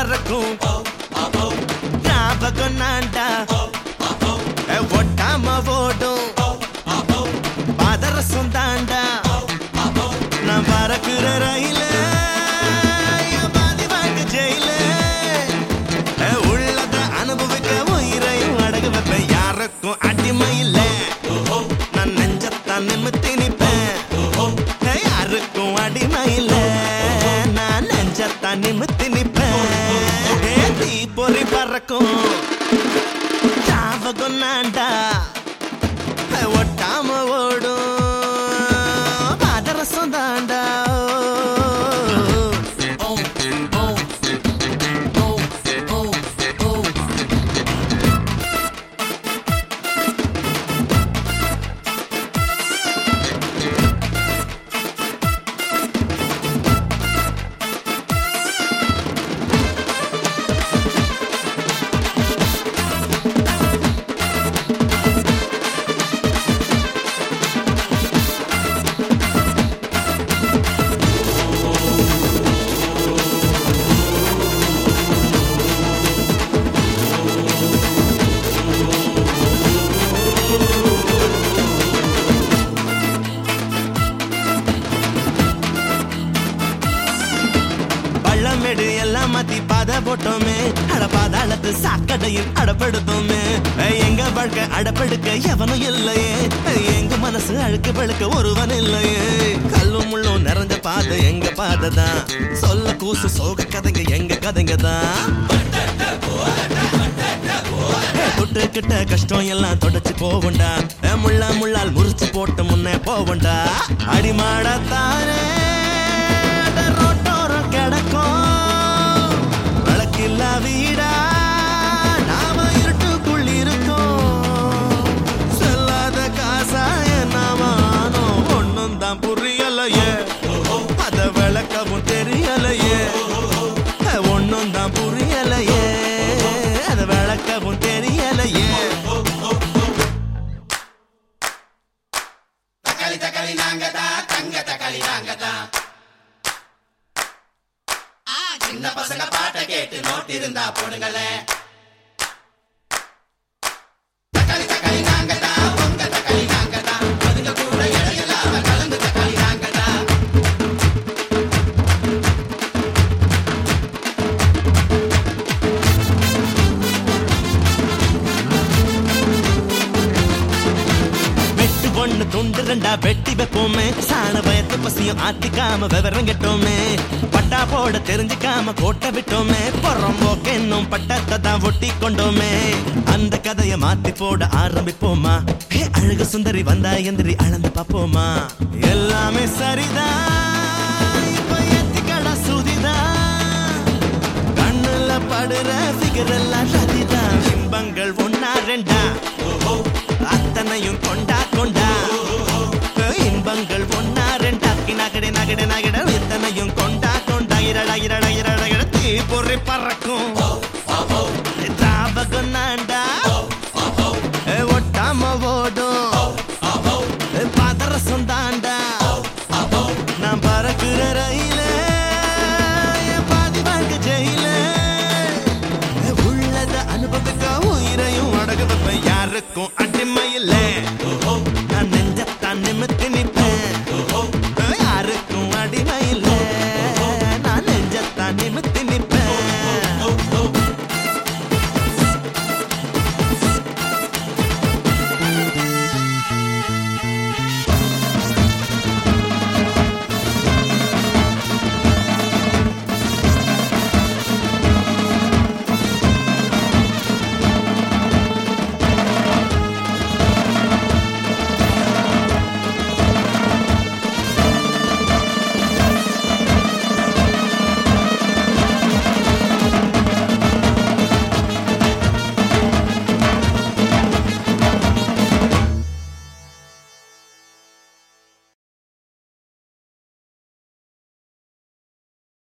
பறக்கும் ஞாபகம் நான்டா ஏ, ஒட்டாம ஓடும் பாதரசம் தாண்டா நான் பறக்குற ரயில என் பாதி வாங்க ஜெயில ஏ, உள்ளத அனுபவிக்க உயிரையும் அடகு வைப்பேன் யாருக்கும் அடிமை இல்ல நான் நெஞ்சத்தான் நிமித்தி நிப்பேன் ஏ, யாருக்கும் அடிமை இல்ல நான் நெஞ்சத்தான் நிமித்தி நிப்பேன் ஏ, தீ பொறி பறக்கும் ஞாபகம் நான்டா ஏ, ஒட்டாம ஓடும் பாதரசம் தாண்டா பள்ளமேடு எல்லாம் மாத்தி பாத போட்டோமே அட பாதாளத்து சாக்கடையில் அடப்படுத்தோமே ஏய், எங்க வாழ்க்கை அடப்படுக்க எவனும் இல்லையே ஏய், எங்க மனசு அழுக்கு பழுக்க ஒருவன் இல்லையே கல்லும் முள்ளும் நிறைஞ்ச பாதை எங்க பாதை தான் சொல்ல கூசு சோக கதைங்க எங்க கதைங்க தான் தொட்டுக்கிட்ட கஷ்டம் எல்லாம் தொடச்சு போவண்டா ஏ, முள்ளா முள்ளால் முறிச்சு போட்டு முன்னே போவண்டா அடிமாடத்தானே ரோட்டோரம் கிடக்கும் விளக்கில்லா வீடா நாம இருட்டுக்குள் இருக்கோம் செல்லாத காசா நாமானோ ஒண்ணும் தான் புரியலையே அத விளக்கவும் தெரியலையே ஒண்ணும் தான் புரியலையே அத விளக்கவும் தெரியலையே தக்காளி தக்காளி நாங்க தான் தங்க தக்காளி நாங்க தான் சின்ன பசங்க பாட்டை கேட்டு நோட் இருந்தா போடுங்களே தக்காளி தக்காளி நாங்க தான் உங்க தக்காளி நாங்க தான் அதுங்க கூட இடையில்லாம கலந்து தக்காளி நாங்க தான் வெட்டு ஒண்ணு துண்டு ரெண்டா வெட்டி வைப்போமே சாண பயத்து பசியும் ஆத்திக்காம விவரம் கெட்டோமே பட்டா போட தெரிஞ்சுக்காம கோட்டை விட்டோமே புறம்போக்கு இன்னும் பட்டத்தை தான் ஒட்டி கொண்டோமே அந்த கதைய மாத்தி போட ஆரம்பிப்போமா ஹே, அழகு சுந்தரி வந்தா எந்திரி அளந்து பாப்போமா எல்லாமே சரிதான் இப்ப ஏத்திக்கடா சுதிதான் கண்ணுல படுற ஃபிகர் எல்லாம் சதிதான் இன்பங்கள் ஒன்னா ரெண்டா அத்தனையும் கொண்டா கொண்டா இன்பங்கள் ஒன்னா ரெண்டா நகடு நகடு நகடு இத்தனையும் கொண்டா கொண்டா இரடா இரடா இரடா